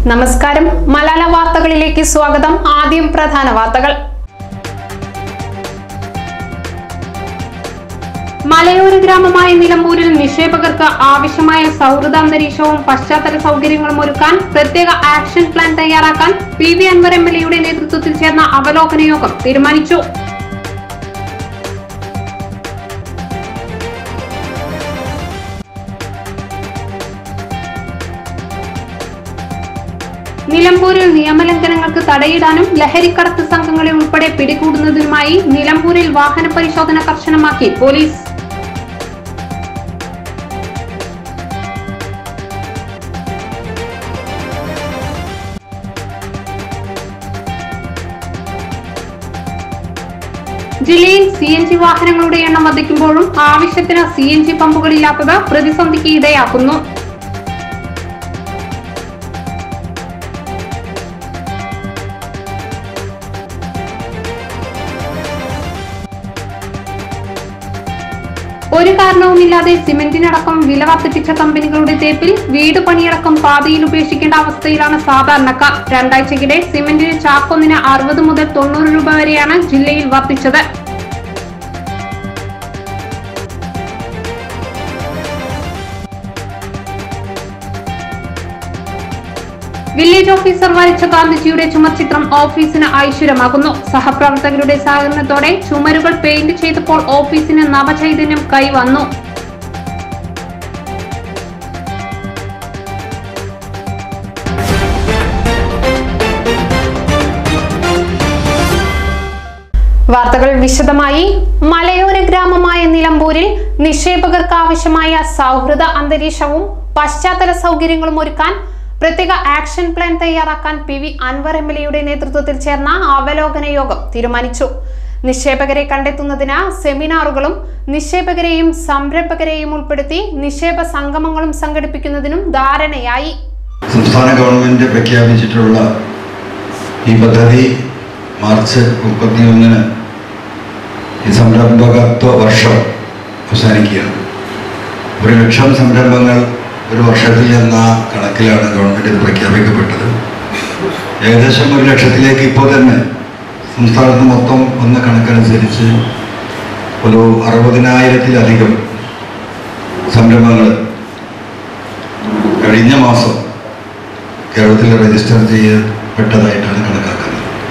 നമസ്കാരം മലാല വാർത്തകളിലേക്ക് സ്വാഗതം ആദ്യം പ്രധാന വാർത്തകൾ മലയോര ഗ്രാമമായ നിലമ്പൂരിൽ നിക്ഷേപകർക്ക് ആവശ്യമായ സൗഹൃദാന്തരീക്ഷവും പശ്ചാത്തല സൗകര്യങ്ങളും ഒരുക്കാൻ പ്രത്യേക ആക്ഷൻ പ്ലാൻ തയ്യാറാക്കാൻ P V Anvar M L എയുടെ നേതൃത്വത്തിൽ ചേർന്ന അവലോകന യോഗം തീരുമാനിച്ചു നിലമ്പൂരിൽ നിയമലംഘനങ്ങൾക്ക് തടയിടാനും ലഹരിക്കടത്ത് സംഘങ്ങളെ ഉൾപ്പെടെ പിടികൂടുന്നതിനുമായി നിലമ്പൂരിൽ വാഹന പരിശോധന കർശനമാക്കി പോലീസ് ജില്ലയിൽ സി എൻ ജി വാഹനങ്ങളുടെ എണ്ണം വർദ്ധിക്കുമ്പോഴും ആവശ്യത്തിന് സി എൻ ജി പമ്പുകളില്ലാത്തത് പ്രതിസന്ധിക്ക് ഇടയാക്കുന്നു ഒരു കാരണവുമില്ലാതെ സിമന്റിനടക്കം വില വർദ്ധിപ്പിച്ച കമ്പനികളുടെ തേപ്പിൽ വീട് പണിയടക്കം പാതയിൽ ഉപേക്ഷിക്കേണ്ട അവസ്ഥയിലാണ് സാധാരണക്കാർ രണ്ടാഴ്ചക്കിടെ സിമന്റിന് ചാക്കൊന്നിന് അറുപത് മുതൽ തൊണ്ണൂറ് രൂപ വരെയാണ് ജില്ലയിൽ വർദ്ധിച്ചത് വില്ലേജ് ഓഫീസർ വരച്ച ഗാന്ധിജിയുടെ ചുമർചിത്രം ഓഫീസിന് ഐശ്വര്യമാകുന്നു സഹപ്രവർത്തകരുടെ സഹകരണത്തോടെ ചുമരുകൾ പെയിന്റ് ചെയ്തപ്പോൾ ഓഫീസിന് നവചൈതന്യം കൈവന്നു വാർത്തകൾ വിശദമായി മലയോര ഗ്രാമമായ നിലമ്പൂരിൽ നിക്ഷേപകർക്ക് ആവശ്യമായ സൗഹൃദ അന്തരീക്ഷവും പശ്ചാത്തല സൗകര്യങ്ങളും ഒരുക്കാൻ പ്രത്യേക ആക്ഷൻ പ്ലാൻ തയ്യാറാക്കാൻ P V Anvar M L എയുടെ നേതൃത്വത്തിൽ ചേർന്ന അവലോകന യോഗം തീരുമാനിച്ചു നിക്ഷേപകരെ കണ്ടെത്തുന്നതിന് സെമിനാറുകളും നിക്ഷേപകരെയും സംരംഭകരെയും ഉൾപ്പെടുത്തി നിക്ഷേപ സംഗമങ്ങളും സംഘടിപ്പിക്കുന്നതിനും ധാരണയായി സംസ്ഥാന ഗവൺമെന്റ് പ്രഖ്യാപിച്ചിട്ടുള്ള ഈ പദ്ധതി മാർച്ച് മുപ്പത്തിയൊന്നിന് ഈ സംരംഭകത്വ വർഷം അവസാനിക്കുകയാണ് ഒരു ലക്ഷം സംരംഭങ്ങൾ ഒരു വർഷത്തിൽ എന്ന കണക്കിലാണ് ഗവൺമെന്റ് ഇത് പ്രഖ്യാപിക്കപ്പെട്ടത് ഏകദേശം ഒരു ലക്ഷത്തിലേക്ക് ഇപ്പോൾ തന്നെ സംസ്ഥാനത്ത് മൊത്തം വന്ന കണക്കനുസരിച്ച് ഒരു അറുപതിനായിരത്തിലധികം സംരംഭങ്ങൾ കഴിഞ്ഞ മാസം കേരളത്തിൽ രജിസ്റ്റർ ചെയ്യപ്പെട്ടതായിട്ടാണ് കണക്കാക്കുന്നത്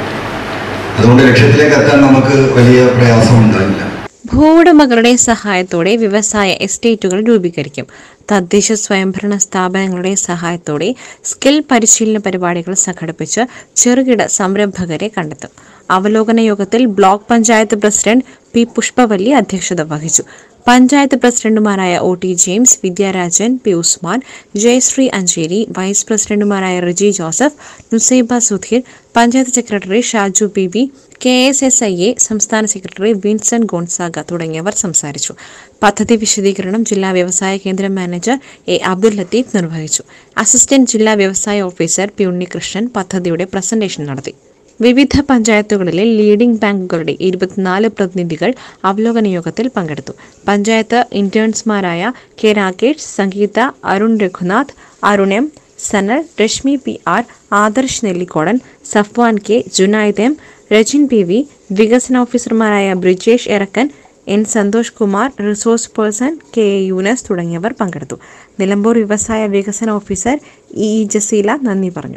അതുകൊണ്ട് ലക്ഷ്യത്തിലേക്ക് എത്താൻ നമുക്ക് വലിയ പ്രയാസമുണ്ടാവില്ല ഭൂവുടമകളുടെ സഹായത്തോടെ വ്യവസായ എസ്റ്റേറ്റുകൾ രൂപീകരിക്കും തദ്ദേശ സ്വയംഭരണ സ്ഥാപനങ്ങളുടെ സഹായത്തോടെ സ്കിൽ പരിശീലന പരിപാടികൾ സംഘടിപ്പിച്ച് ചെറുകിട സംരംഭകരെ കണ്ടെത്തും അവലോകന യോഗത്തിൽ block panchayat president P Pushpavalli അധ്യക്ഷത വഹിച്ചു പഞ്ചായത്ത് പ്രസിഡന്റുമാരായ O T James Vidyarajan P Usman Jayasree Ancheri vice പ്രസിഡന്റുമാരായ Riji Joseph Nusaiba Sudheer panchayat secretary Shaju B B K S S I A സംസ്ഥാന സെക്രട്ടറി വിൻസെന്റ് ഗോൺസാഗ തുടങ്ങിയവർ സംസാരിച്ചു പദ്ധതി വിശദീകരണം ജില്ലാ വ്യവസായ കേന്ദ്ര മാനേജർ എ അബ്ദുൽ ലത്തീഫ് നിർവഹിച്ചു അസിസ്റ്റന്റ് ജില്ലാ വ്യവസായ ഓഫീസർ പി ഉണ്ണികൃഷ്ണൻ പദ്ധതിയുടെ പ്രസന്റേഷൻ നടത്തി വിവിധ പഞ്ചായത്തുകളിലെ ലീഡിംഗ് ബാങ്കുകളുടെ ഇരുപത്തിനാല് പ്രതിനിധികൾ അവലോകന യോഗത്തിൽ പങ്കെടുത്തു പഞ്ചായത്ത് ഇന്റേൺസ്മാരായ K Rakesh Sangeetha Arun Raghunath Arun M Sanal Reshmi P R Adarsh Nellikodan Safwan K Junaid M Rajin P V വികസന ഓഫീസർമാരായ Brijesh Erakkan N Santhosh Kumar resource person K A Yoonus തുടങ്ങിയവർ പങ്കെടുത്തു നിലമ്പൂർ വ്യവസായ വികസന ഓഫീസർ ഇ ഇ ജസീല നന്ദി പറഞ്ഞു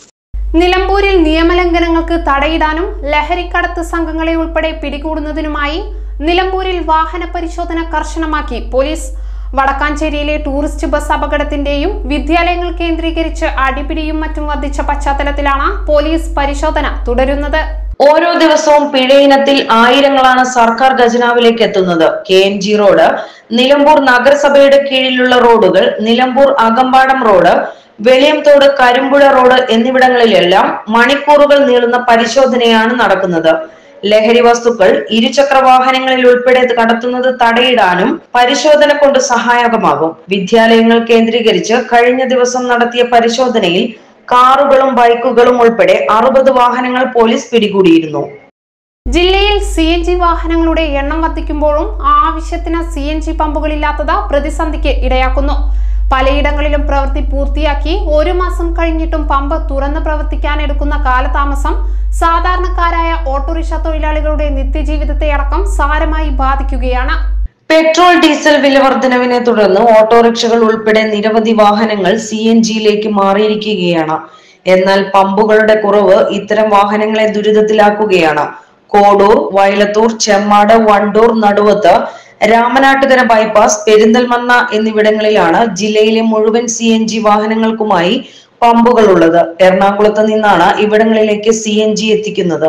നിലമ്പൂരിൽ നിയമലംഘനങ്ങൾക്ക് തടയിടാനും ലഹരിക്കടത്ത് സംഘങ്ങളെ ഉൾപ്പെടെ പിടികൂടുന്നതിനുമായി നിലമ്പൂരിൽ വാഹന പരിശോധന കർശനമാക്കി പോലീസ് വടക്കാഞ്ചേരിയിലെ ടൂറിസ്റ്റ് ബസ് അപകടത്തിന്റെയും വിദ്യാലയങ്ങൾ കേന്ദ്രീകരിച്ച് അടിപിടിയും മറ്റും വർദ്ധിച്ച പശ്ചാത്തലത്തിലാണ് പോലീസ് പരിശോധന തുടരുന്നത് ഓരോ ദിവസവും പിഴ ഇനത്തിൽ ആയിരങ്ങളാണ് സർക്കാർ ഖജനാവിലേക്ക് എത്തുന്നത് K N G road Nilambur നഗരസഭയുടെ കീഴിലുള്ള റോഡുകൾ നിലമ്പൂർ അകമ്പാടം റോഡ് വെളിയംതോട് കരിമ്പുഴ റോഡ് എന്നിവിടങ്ങളിലെല്ലാം മണിക്കൂറുകൾ നീളുന്ന പരിശോധനയാണ് നടക്കുന്നത് ലഹരി വസ്തുക്കൾ ഇരുചക്ര വാഹനങ്ങളിൽ ഉൾപ്പെടെ കടത്തുന്നത് തടയിടാനും പരിശോധന കൊണ്ട് സഹായകമാകും വിദ്യാലയങ്ങൾ കേന്ദ്രീകരിച്ച് കഴിഞ്ഞ ദിവസം നടത്തിയ പരിശോധനയിൽ കാറുകളും ബൈക്കുകളും ഉൾപ്പെടെ അറുപത് വാഹനങ്ങൾ പോലീസ് പിടികൂടിയിരുന്നു ജില്ലയിൽ സി എൻ ജി വാഹനങ്ങളുടെ എണ്ണം വർദ്ധിക്കുമ്പോഴും ആവശ്യത്തിന് സി എൻ ജി പമ്പുകളില്ലാത്തത് പ്രതിസന്ധിക്ക് ഇടയാക്കുന്നു പലയിടങ്ങളിലും പ്രവൃത്തി പൂർത്തിയാക്കി ഒരു മാസം കഴിഞ്ഞിട്ടും പമ്പ് തുറന്ന് പ്രവർത്തിക്കാൻ എടുക്കുന്ന കാലതാമസം സാധാരണക്കാരായ ഓട്ടോറിക്ഷ തൊഴിലാളികളുടെ നിത്യജീവിതത്തെ അടക്കം സാരമായി ബാധിക്കുകയാണ് പെട്രോൾ ഡീസൽ വില വർധനവിനെ തുടർന്ന് ഓട്ടോറിക്ഷകൾ ഉൾപ്പെടെ നിരവധി വാഹനങ്ങൾ സി എൻ ജിയിലേക്ക് മാറിയിരിക്കുകയാണ് എന്നാൽ പമ്പുകളുടെ കുറവ് ഇത്തരം വാഹനങ്ങളെ ദുരിതത്തിലാക്കുകയാണ് കോഡൂർ വയലത്തൂർ ചെമ്മാട് വണ്ടൂർ നടുവത്ത് രാമനാട്ടുകര ബൈപ്പാസ് പെരിന്തൽമണ്ണ എന്നിവിടങ്ങളിലാണ് ജില്ലയിലെ മുഴുവൻ സി എൻ ജി വാഹനങ്ങൾക്കുമായി പമ്പുകൾ ഉള്ളത് എറണാകുളത്ത് നിന്നാണ് ഇവിടങ്ങളിലേക്ക് സി എൻ ജി എത്തിക്കുന്നത്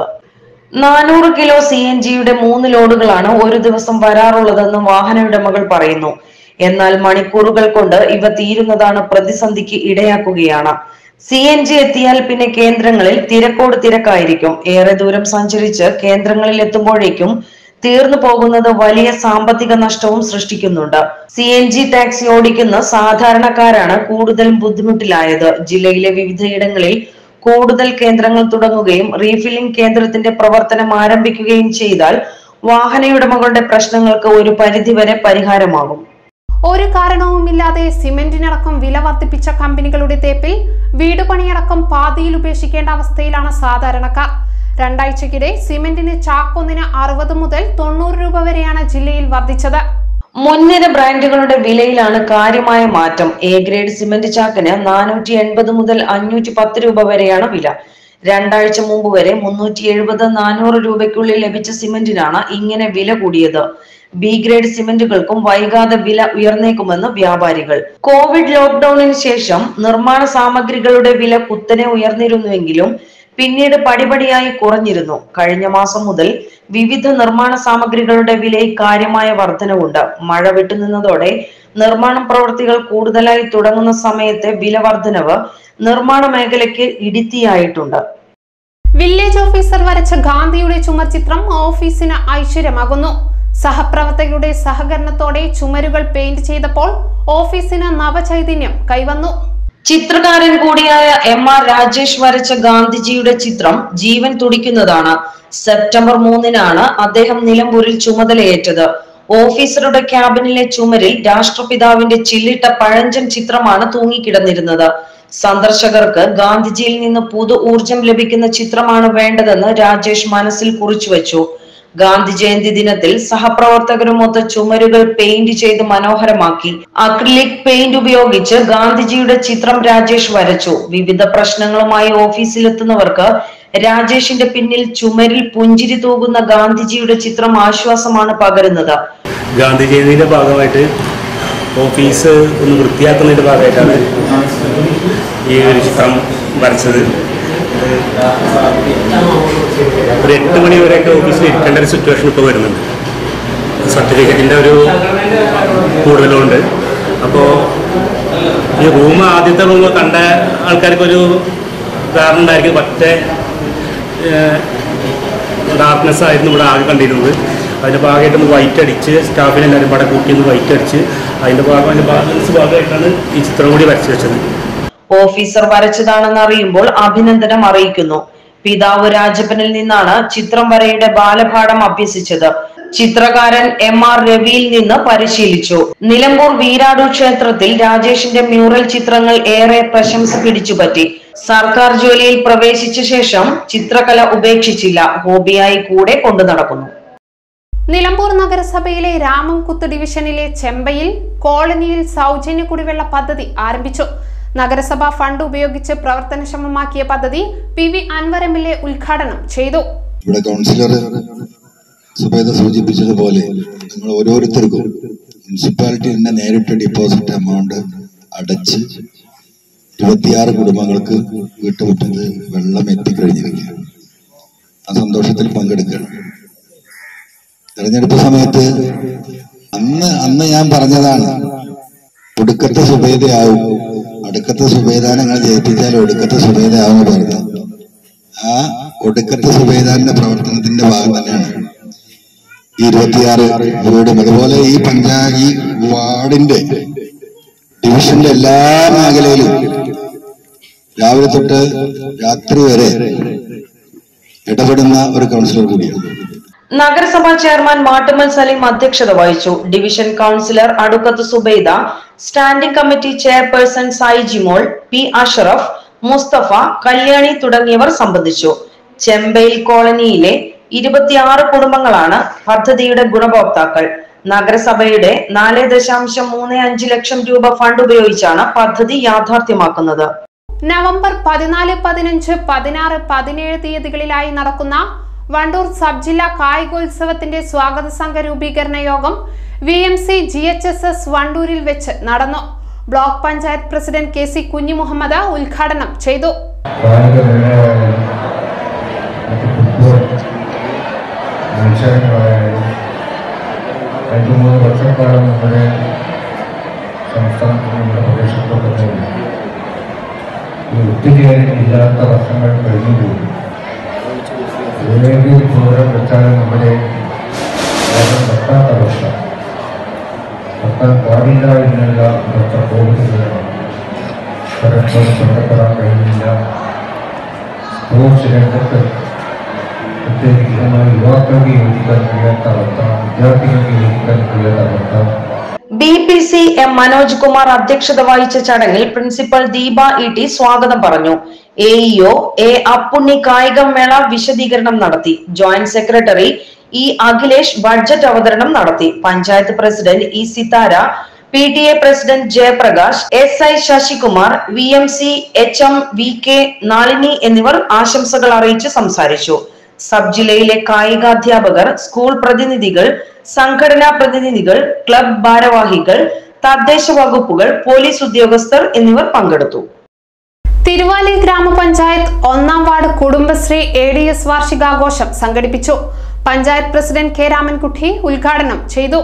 നാനൂറ് കിലോ സി എൻ ജിയുടെ മൂന്ന് ലോഡുകളാണ് ഒരു ദിവസം വരാറുള്ളതെന്ന് വാഹന ഉടമകൾ പറയുന്നു എന്നാൽ മണിക്കൂറുകൾ കൊണ്ട് ഇവ തീരുന്നതാണ് പ്രതിസന്ധിക്ക് ഇടയാക്കുകയാണ് സി എൻ ജി എത്തിയാൽ പിന്നെ കേന്ദ്രങ്ങളിൽ തിരക്കോട് തിരക്കായിരിക്കും ഏറെ ദൂരം സഞ്ചരിച്ച് കേന്ദ്രങ്ങളിൽ എത്തുമ്പോഴേക്കും തീർന്നു പോകുന്നത് വലിയ സാമ്പത്തിക നഷ്ടവും സൃഷ്ടിക്കുന്നുണ്ട് സി എൻ ജി ടാക്സി ഓടിക്കുന്ന സാധാരണക്കാരാണ് കൂടുതലും ബുദ്ധിമുട്ടിലായത് ജില്ലയിലെ വിവിധയിടങ്ങളിൽ കൂടുതൽ കേന്ദ്രങ്ങൾ തുടങ്ങുകയും റീഫില്ലിംഗ് കേന്ദ്രത്തിന്റെ പ്രവർത്തനം ആരംഭിക്കുകയും ചെയ്താൽ വാഹനയുടമകളുടെ പ്രശ്നങ്ങൾക്ക് ഒരു പരിധിവരെ പരിഹാരമാകും ഒരു കാരണവുമില്ലാതെ സിമന്റിനടക്കം വില വർദ്ധിപ്പിച്ച കമ്പനികളുടെ തേപ്പിൽ വീട് പണിയടക്കം പാതിയിൽ ഉപേക്ഷിക്കേണ്ട അവസ്ഥയിലാണ് സാധാരണക്കാർ രണ്ടാഴ്ചക്കിടെ സിമന്റിന് ചാക്കൊന്നിന് അറുപത് മുതൽ തൊണ്ണൂറ് രൂപ വരെയാണ് ജില്ലയിൽ വർദ്ധിച്ചത് മുൻനിര ബ്രാൻഡുകളുടെ വിലയിലാണ് കാര്യമായ മാറ്റം എ ഗ്രേഡ് സിമന്റ് ചാക്കിന് നാനൂറ്റി എൺപത് മുതൽ അഞ്ഞൂറ്റി പത്ത് രൂപ വരെയാണ് വില രണ്ടാഴ്ച മുമ്പ് വരെ മുന്നൂറ്റി എഴുപത് നാനൂറ് രൂപയ്ക്കുള്ളിൽ ലഭിച്ച സിമന്റിനാണ് ഇങ്ങനെ വില കൂടിയത് ബി ഗ്രേഡ് സിമന്റുകൾക്കും വൈകാതെ വില ഉയർന്നേക്കുമെന്ന് വ്യാപാരികൾ കോവിഡ് ലോക്ക്ഡൌണിന് ശേഷം നിർമ്മാണ സാമഗ്രികളുടെ വില കുത്തനെ ഉയർന്നിരുന്നുവെങ്കിലും പിന്നീട് പടിപടിയായി കുറഞ്ഞിരുന്നു കഴിഞ്ഞ മാസം മുതൽ വിവിധ നിർമ്മാണ സാമഗ്രികളുടെ വിലയിൽ കാര്യമായ വർധനവുണ്ട് മഴ വിട്ടുനിന്നതോടെ നിർമ്മാണ പ്രവൃത്തികൾ കൂടുതലായി തുടങ്ങുന്ന സമയത്തെ വില വർധനവ് നിർമ്മാണ മേഖലയ്ക്ക് ഇടിത്തിയായിട്ടുണ്ട് വില്ലേജ് ഓഫീസർ വരച്ച ഗാന്ധിയുടെ ചുമർ ചിത്രം ഓഫീസിന് ഐശ്വര്യമാകുന്നു സഹപ്രവർത്തകരുടെ സഹകരണത്തോടെ ചുമരുകൾ പെയിന്റ് ചെയ്തപ്പോൾ ഓഫീസിന് നവചൈതന്യം കൈവന്നു ചിത്രകാരൻ കൂടിയായ എം ആർ രാജേഷ് വരച്ച ഗാന്ധിജിയുടെ ചിത്രം ജീവൻ തുടിക്കുന്നതാണ് സെപ്റ്റംബർ മൂന്നിനാണ് അദ്ദേഹം നിലമ്പൂരിൽ ചുമതലയേറ്റത് ഓഫീസറുടെ ക്യാബിനിലെ ചുമരിൽ രാഷ്ട്രപിതാവിന്റെ ചില്ലിട്ട പഴഞ്ചൻ ചിത്രമാണ് തൂങ്ങിക്കിടന്നിരുന്നത് സന്ദർശകർക്ക് ഗാന്ധിജിയിൽ നിന്ന് പുതു ഊർജം ലഭിക്കുന്ന ചിത്രമാണ് വേണ്ടതെന്ന് രാജേഷ് മനസ്സിൽ കുറിച്ചു വെച്ചു ഗാന്ധി ജയന്തി ദിനത്തിൽ സഹപ്രവർത്തകരുമൊത്ത് ചുമരുകൾ പെയിന്റ് ചെയ്ത് മനോഹരമാക്കി അക്രിലിക് പെയിന്റ് ഉപയോഗിച്ച് ഗാന്ധിജിയുടെ ചിത്രം രാജേഷ് വരച്ചു വിവിധ പ്രശ്നങ്ങളുമായി ഓഫീസിലെത്തുന്നവർക്ക് രാജേഷിന്റെ പിന്നിൽ ചുമരിൽ പുഞ്ചിരി തൂകുന്ന ഗാന്ധിജിയുടെ ചിത്രം ആശ്വാസമാണ് പകരുന്നത് ഗാന്ധി ജയന്തിയുടെ ഭാഗമായിട്ട് ഓഫീസ് ഒന്ന് വൃത്തിയാക്കുന്നതിൻ്റെ ഭാഗമായിട്ടാണ് ഈ ഒരു ചിത്രം വരച്ചത് ഒരു എട്ട് മണി വരെയൊക്കെ ഓഫീസിൽ ഇരിക്കേണ്ട ഒരു സിറ്റുവേഷൻ ഇപ്പോൾ വരുന്നുണ്ട് സർട്ടിഫിക്കറ്റിൻ്റെ ഒരു കൂടുതലുണ്ട് അപ്പോൾ ഈ റൂം ആദ്യത്തെ റൂം കണ്ട ആൾക്കാർക്കൊരു ധാരണ ഉണ്ടായിരിക്കും പക്ഷേ ഡാർക്ക്നെസ് ആയിരുന്നു ഇവിടെ ആകെ കണ്ടിരുന്നത് അതിൻ്റെ ഭാഗമായിട്ട് ഒന്ന് വൈറ്റ് അടിച്ച് സ്റ്റാഫിനെ എല്ലാവരും പാടെ കൂട്ടി ഒന്ന് വൈറ്റ് അടിച്ച് അതിൻ്റെ ഭാഗം അതിൻ്റെ ബാലൻസ് ഭാഗമായിട്ടാണ് ഈ ചിത്രം കൂടി വരച്ചു വെച്ചത് ഓഫീസർ വരച്ചതാണെന്ന് അറിയുമ്പോൾ അഭിനന്ദനം അറിയിക്കുന്നു പിതാവ് രാജപ്പനിൽ നിന്നാണ് ചിത്രം വരയുടെ ബാലപാഠം അഭ്യസിച്ചത് ചിത്രകാരൻ എം ആർ രവിയിൽ നിന്ന് പരിശീലിച്ചു നിലമ്പൂർ വീരാടു ക്ഷേത്രത്തിൽ രാജേഷിന്റെ മ്യൂറൽ ചിത്രങ്ങൾ ഏറെ പ്രശംസ പിടിച്ചുപറ്റി സർക്കാർ ജോലിയിൽ പ്രവേശിച്ച ശേഷം ചിത്രകല ഉപേക്ഷിച്ചില്ല ഹോബിയായി കൂടെ കൊണ്ടു നടക്കുന്നു നിലമ്പൂർ നഗരസഭയിലെ രാമംകുത്ത് ഡിവിഷനിലെ ചെമ്പയിൽ കോളനിയിൽ സൗജന്യ കുടിവെള്ള പദ്ധതി ആരംഭിച്ചു നഗരസഭാ ഫണ്ട് ഉപയോഗിച്ച് പ്രവർത്തനക്ഷമമാക്കിയ പദ്ധതി P V Anvar M L A ഉദ്ഘാടനം ചെയ്തു ഇവിടെ കൗൺസിലർ സുബേദ സൂചിപ്പിച്ചതുപോലെ നിങ്ങൾ ഓരോരുത്തർക്കും മുനിസിപ്പാലിറ്റി തന്നെ നേരിട്ട് ഡിപ്പോസിറ്റ് എമൗണ്ട് അടച്ച് ഇരുപത്തിയാറ് കുടുംബങ്ങൾക്ക് വീട്ടുമുറ്റത്ത് വെള്ളം എത്തിക്കഴിഞ്ഞിരിക്കുകയാണ് ആ സന്തോഷത്തിൽ പങ്കെടുക്കുകയാണ് തെരഞ്ഞെടുപ്പ് സമയത്ത് അന്ന് അന്ന് ഞാൻ പറഞ്ഞതാണ് ഒടുക്കത്തെ സുബേദയാവും അടുക്കത്തെ സുബേദാനെ നിങ്ങൾ ജയിപ്പിച്ചാൽ ഒടുക്കത്തെ സുബേദയാവും എന്ന് പറഞ്ഞു ആ ഒടുക്കത്തെ സുബേദാന്റെ പ്രവർത്തനത്തിന്റെ ഭാഗം തന്നെയാണ് ഈ ഇരുപത്തിയാറ് വീടും അതുപോലെ ഈ പഞ്ചാ ഈ വാർഡിന്റെ ഡിവിഷന്റെ എല്ലാ മേഖലയിലും രാവിലെ തൊട്ട് രാത്രി വരെ ഇടപെടുന്ന ഒരു കൗൺസിലർ കൂടിയാണ് നഗരസഭാ ചെയർമാൻ മാട്ടുമൽ സലീം അധ്യക്ഷത വഹിച്ചു division councillor Adukkath Subaida standing committee chairperson Sai Jimol P Ashraf Musthafa Kalyani തുടങ്ങിയവർ സംബന്ധിച്ചു ചെമ്പയിൽ കോളനിയിലെ ഇരുപത്തിയാറ് കുടുംബങ്ങളാണ് പദ്ധതിയുടെ ഗുണഭോക്താക്കൾ നഗരസഭയുടെ നാല് ദശാംശം മൂന്ന് അഞ്ച് ലക്ഷം രൂപ ഫണ്ട് ഉപയോഗിച്ചാണ് പദ്ധതി യാഥാർത്ഥ്യമാക്കുന്നത് നവംബർ പതിനാല് പതിനഞ്ച് പതിനാറ് പതിനേഴ് തീയതികളിലായി നടക്കുന്ന വണ്ടൂർ സബ് ജില്ലാ കായികോത്സവത്തിന്റെ സ്വാഗത സംഘ രൂപീകരണ യോഗം V M C G H S S വണ്ടൂരിൽ വെച്ച് നടന്നു block panchayat president K C Kunhimuhammed ഉദ്ഘാടനം ചെയ്തു കായിക മേളയായാലും മറ്റ് ഫുട്ബോൾ മത്സരങ്ങളായാലും രണ്ട് മൂന്ന് വർഷക്കാലം നമ്മുടെ സംസ്ഥാനത്ത് നമ്മുടെ പ്രദേശത്തൊക്കെ തന്നെ ഈ ഒത്തുചേരൽ ഇല്ലാത്ത വർഷങ്ങൾ കഴിഞ്ഞുപോയി ഏത് ദൂരം വെച്ചാലും നമ്മുടെ ലോകം വെട്ടാത്ത അവസ്ഥ വെട്ടാൻ പാടില്ല എന്നുള്ള അവസ്ഥ പോകുന്നതാണ് പരസ്പരം ബന്ധപ്പെടാൻ കഴിയുന്നില്ല സ്പോർട്സ് രംഗത്ത് പ്രത്യേകിച്ച് നമ്മുടെ യുവാക്കൾക്ക് യോജിക്കാൻ കഴിയാത്ത അവസ്ഥ വിദ്യാർത്ഥികൾക്ക് യോജിക്കാൻ കഴിയാത്ത അവസ്ഥ B P C M Manoj Kumar അധ്യക്ഷത വഹിച്ച ചടങ്ങിൽ പ്രിൻസിപ്പൽ ദീപ ഇ ടി സ്വാഗതം പറഞ്ഞു എ ഇഒ എ അപ്പുണ്ണി കായികമേള വിശദീകരണം നടത്തി joint secretary E Akhilesh budget അവതരണം നടത്തി panchayat president E Sithara P T A president Jayaprakash S I Sasikumar V M C H M V K Nalini എന്നിവർ ആശംസകൾ അറിയിച്ച് സംസാരിച്ചു സബ് ജില്ലയിലെ കായികാധ്യാപകർ സ്കൂൾ പ്രതിനിധികൾ സംഘടനാ പ്രതിനിധികൾ ക്ലബ് ഭാരവാഹികൾ തദ്ദേശ വകുപ്പുകൾ പോലീസ് ഉദ്യോഗസ്ഥർ എന്നിവർ പങ്കെടുത്തു തിരുവാലി ഗ്രാമപഞ്ചായത്ത് ഒന്നാം ward Kudumbashree A D S വാർഷികാഘോഷം സംഘടിപ്പിച്ചു പഞ്ചായത്ത് പ്രസിഡന്റ് കെ രാമൻകുട്ടി ഉദ്ഘാടനം ചെയ്തു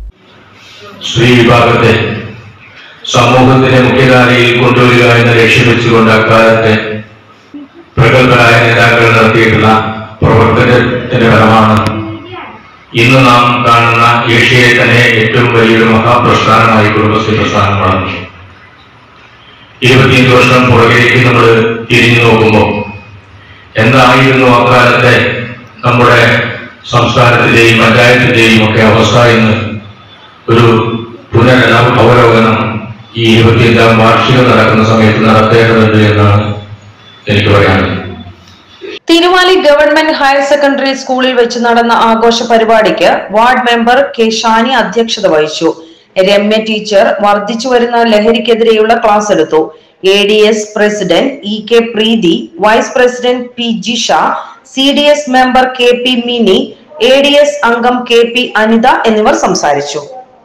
സ്ത്രീ വിഭാഗത്തെ സമൂഹത്തിന്റെ മുഖ്യധാരയിൽ കൊണ്ടുവരിക എന്ന ലക്ഷ്യം വെച്ചുകൊണ്ട് അക്കാലത്തെ പ്രഗത്ഭരായ നേതാക്കൾ നടത്തിയിട്ടുള്ള പ്രവർത്തനത്തിന്റെ ഫലമാണ് ഇന്ന് നാം കാണുന്ന ഏഷ്യയിലെ തന്നെ ഏറ്റവും വലിയൊരു മഹാപ്രസ്ഥാനമായി കുടുംബശ്രീ പ്രസ്ഥാനം വളർന്നു ഇരുപത്തിയഞ്ച് വർഷം പുറകിലേക്ക് നമ്മൾ തിരിഞ്ഞു നോക്കുമ്പോൾ എന്തായിരുന്നു അക്കാലത്തെ നമ്മുടെ സംസ്ഥാനത്തിന്റെയും പഞ്ചായത്തിന്റെയും ഒക്കെ അവസ്ഥ എന്ന് ഒരു പുനരന അവലോകനം ഈ ഇരുപത്തിയഞ്ചാം വാർഷികം നടക്കുന്ന സമയത്ത് നടത്തേണ്ടതുണ്ട് എന്നാണ് എനിക്ക് പറയാനുള്ളത് തിരുവാലി ഗവൺമെന്റ് ഹയർ സെക്കൻഡറി സ്കൂളിൽ വെച്ച് നടന്ന ആഘോഷ പരിപാടിക്ക് വാർഡ് മെമ്പർ കെ ഷാനി അധ്യക്ഷത വഹിച്ചു രമ്യ ടീച്ചർ വർദ്ധിച്ചു വരുന്ന ലഹരിക്കെതിരെയുള്ള ക്ലാസ് എടുത്തു A D S president E K Preethi vice president P Jisha C D S member K P Mini A D S അംഗം കെ പി അനിത എന്നിവർ സംസാരിച്ചു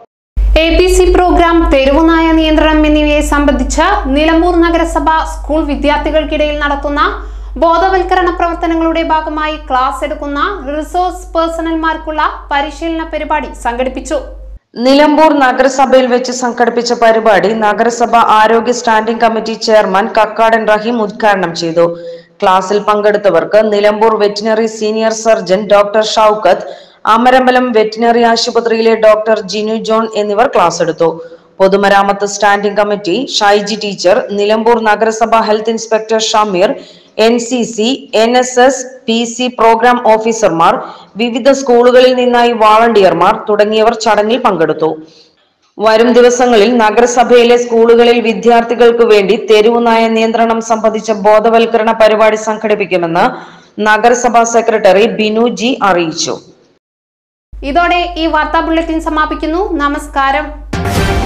എ പി സി പ്രോഗ്രാം തെരുവുനായ നിയന്ത്രണം എന്നിവയെ സംബന്ധിച്ച് നിലമ്പൂർ നഗരസഭ സ്കൂൾ വിദ്യാർത്ഥികൾക്കിടയിൽ നടത്തുന്ന ബോധവൽക്കരണ പ്രവർത്തനങ്ങളുടെ ഭാഗമായി ക്ലാസ് എടുക്കുന്ന റിസോഴ്സ് പേഴ്സണൽമാർക്കുള്ള പരിശീലന പരിപാടി സംഘടിപ്പിച്ചു നിലമ്പൂർ നഗരസഭയിൽ വെച്ച് സംഘടിപ്പിച്ച പരിപാടി നഗരസഭ ആരോഗ്യ standing committee chairman Kakkadan Raheem ഉദ്ഘാടനം ചെയ്തു ക്ലാസ്സിൽ പങ്കെടുത്തവർക്ക് Nilambur veterinary senior surgeon doctor Shoukath Amarambalam veterinary ആശുപത്രിയിലെ ഡോക്ടർ ജിനു ജോൺ എന്നിവർ ക്ലാസ് എടുത്തു പൊതുമരാമത്ത് standing committee Shaiji teacher Nilambur നഗരസഭ health inspector Shameer N C C N S S P C program ഓഫീസർമാർ വിവിധ സ്കൂളുകളിൽ നിന്നായി വാളണ്ടിയർമാർ തുടങ്ങിയവർ ചടങ്ങിൽ പങ്കെടുത്തു വരും ദിവസങ്ങളിൽ നഗരസഭയിലെ സ്കൂളുകളിൽ വിദ്യാർത്ഥികൾക്ക് വേണ്ടി തെരുവ് നായ നിയന്ത്രണം സംബന്ധിച്ച ബോധവൽക്കരണ പരിപാടി സംഘടിപ്പിക്കുമെന്ന് നഗരസഭാ സെക്രട്ടറി ബിനു ജി അറിയിച്ചു ഇതോടെ ഈ വാർത്താ ബുള്ളറ്റിൻ സമാപിക്കുന്നു നമസ്കാരം